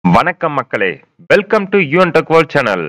வணக்கம் மக்களே welcome to Yoon tech world channel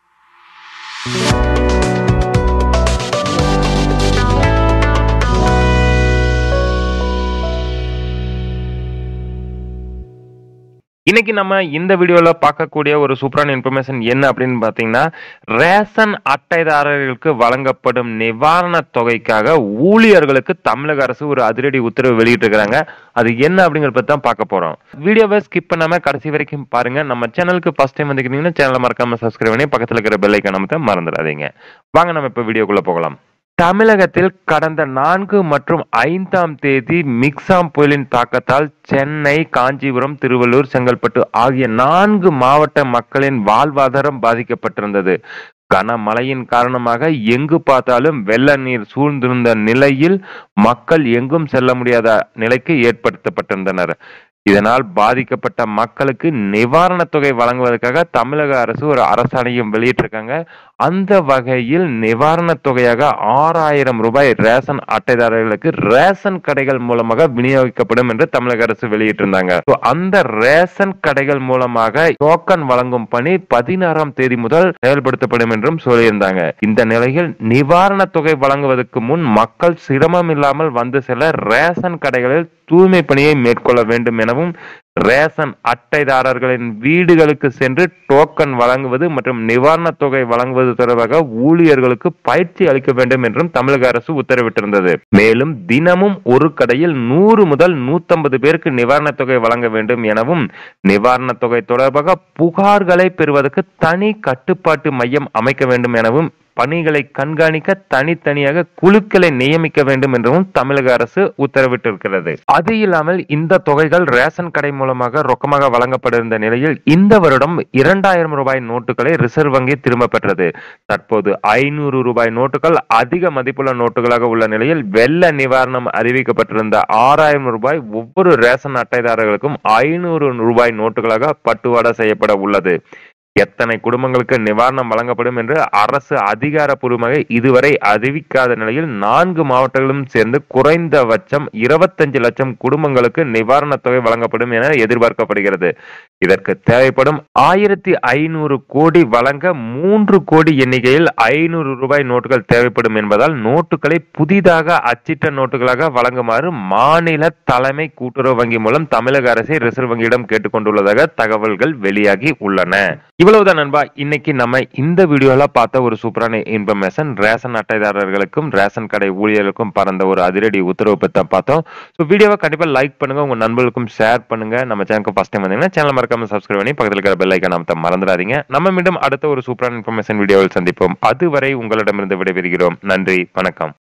இன்னைக்கு நம்ம இந்த வீடியோல பார்க்கக்கூடிய ஒரு சூப்பரான இன்ஃபர்மேஷன் என்ன அப்படின்னு பார்த்தீங்கன்னா ரேஷன் அட்டைதாரர்களுக்கு வழங்கப்படும் நிவாரணத் தொகைக்காக ஊழியர்களுக்கு தமிழக அரசு ஒரு அதிரடி உத்தரவு வெளியிட்டிருக்கிறாங்க அது என்ன அப்படிங்கறத பத்தி தான் பார்க்க போறோம் வீடியோவை ஸ்கிப் பண்ணாம கடைசி வரைக்கும் பாருங்க நம்ம சேனலுக்கு ஃபர்ஸ்ட் டைம் வந்துக்கிறீங்கன்னா சேனலை மறக்காம சப்ஸ்கிரைப் பண்ணி பக்கத்துல இருக்கிற பெல் ஐக்கான அமைத்த மறந்துடாதீங்க வாங்க நம்ம இப்ப வீடியோக்குள்ள போகலாம் தமிழகத்தில் கடந்த நான்கு மற்றும் ஐந்தாம் தேதி மிக்சாம் புயலின் தாக்கத்தால் சென்னை காஞ்சிபுரம் திருவள்ளூர் செங்கல்பட்டு ஆகிய நான்கு மாவட்ட மக்களின் வாழ்வாதாரம் பாதிக்கப்பட்டிருந்தது கனமழையின் காரணமாக எங்கு பார்த்தாலும் வெள்ள நீர் சூழ்ந்திருந்த நிலையில் மக்கள் எங்கும் செல்ல முடியாத நிலைக்கு ஏற்படுத்தப்பட்டிருந்தனர் இதனால் பாதிக்கப்பட்ட மக்களுக்கு நிவாரணத் தொகை வழங்குவதற்காக தமிழக அரசு ஒரு அரசாணையும் வெளியிட்டிருக்காங்க அந்த வகையில் நிவாரணத் தொகையாக ஆறாயிரம் ரூபாய் ரேஷன் அட்டைதாரர்களுக்கு ரேஷன் கடைகள் மூலமாக விநியோகிக்கப்படும் என்று தமிழக அரசு வெளியிட்டிருந்தாங்க So, அந்த ரேஷன் கடைகள் மூலமாக டோக்கன் வழங்கும் பணி பதினாறாம் தேதி முதல் செயல்படுத்தப்படும் என்றும் சொல்லியிருந்தாங்க இந்த நிலையில் நிவாரணத் தொகை வழங்குவதற்கு முன் மக்கள் சிரமம் இல்லாமல் வந்து செல்ல ரேஷன் கடைகளில் தூய்மை பணியை மேற்கொள்ள வேண்டும் எனவும் ரேஷன் அட்டைதாரர்களின் வீடுகளுக்கு சென்று டோக்கன் வழங்குவது மற்றும் நிவாரணத் தொகை வழங்குவது தொடர்பாக ஊழியர்களுக்கு பயிற்சி அளிக்க வேண்டும் என்றும் தமிழக அரசு உத்தரவிட்டிருந்தது மேலும் தினமும் ஒரு கடையில் நூறு முதல் நூத்தம்பது பேருக்கு நிவாரணத் தொகை வழங்க வேண்டும் எனவும் நிவாரணத் தொகை தொடர்பாக புகார்களை பெறுவதற்கு தனி கட்டுப்பாட்டு மையம் அமைக்க வேண்டும் எனவும் பணிகளை கண்காணிக்க தனித்தனியாக குழுக்களை நியமிக்க வேண்டும் என்றும் தமிழக அரசு உத்தரவிட்டிருக்கிறது அது இல்லாமல் இந்த தொகைகள் ரேஷன் கடை மூலமாக ரொக்கமாக வழங்கப்பட்டிருந்த நிலையில் இந்த வருடம் இரண்டாயிரம் ரூபாய் நோட்டுகளை ரிசர்வ் வங்கி திரும்ப பெற்றது தற்போது ஐநூறு ரூபாய் நோட்டுகள் அதிக மதிப்புள்ள நோட்டுகளாக உள்ள நிலையில் வெள்ள நிவாரணம் அறிவிக்கப்பட்டிருந்த ஆறாயிரம் ரூபாய் ஒவ்வொரு ரேஷன் அட்டைதாரர்களுக்கும் ஐநூறு ரூபாய் நோட்டுகளாக பட்டுவாடா செய்யப்பட உள்ளது எத்தனை குடும்பங்களுக்கு நிவாரணம் வழங்கப்படும் என்று அரசு அதிகாரப்பூர்வமாக இதுவரை அறிவிக்காத நிலையில் நான்கு மாவட்டங்களும் சேர்ந்து குறைந்தபட்சம் இருபத்தஞ்சு லட்சம் குடும்பங்களுக்கு நிவாரணத் தொகை வழங்கப்படும் என எதிர்பார்க்கப்படுகிறது இதற்கு தேவைப்படும் ஆயிரத்தி ஐநூறு கோடி வழங்க மூன்று கோடி எண்ணிக்கையில் ஐநூறு ரூபாய் நோட்டுகள் தேவைப்படும் என்பதால் நோட்டுகளை புதிதாக அச்சிட்ட நோட்டுகளாக வழங்குமாறு மாநில தலைமை கூட்டுறவு வங்கி மூலம் தமிழக அரசை ரிசர்வ் வங்கியிடம் கேட்டுக்கொண்டுள்ளதாக தகவல்கள் வெளியாகி உள்ளன இவ்வளவுதான் நண்பா இன்னைக்கு நம்ம இந்த வீடியோல பார்த்த ஒரு சூப்பரான இன்ஃபர்மேஷன் ரேஷன் அட்டைதாரர்களுக்கும் ரேஷன் கடை ஊழியர்களுக்கும் பறந்த ஒரு அதிரடி உத்தரவு பத்தி தான் பார்த்தோம் ஸோ வீடியோவை கண்டிப்பா லைக் பண்ணுங்க உங்க நண்பர்களுக்கும் ஷேர் பண்ணுங்க நம்ம சேனலுக்கு ஃபர்ஸ்ட் டைம் வந்தீங்கன்னா சேனல் மறக்காம சப்ஸ்கிரைப் பண்ணி பக்கத்தில் இருக்கிற பெல் ஐக்கான அமைத்த மறந்துடாதீங்க நம்ம மீண்டும் அடுத்த ஒரு சூப்பரான இன்ஃபர்மேஷன் வீடியோவில் சந்திப்போம் அதுவரை உங்களிடமிருந்து விடைபெறுகிறோம் நன்றி வணக்கம்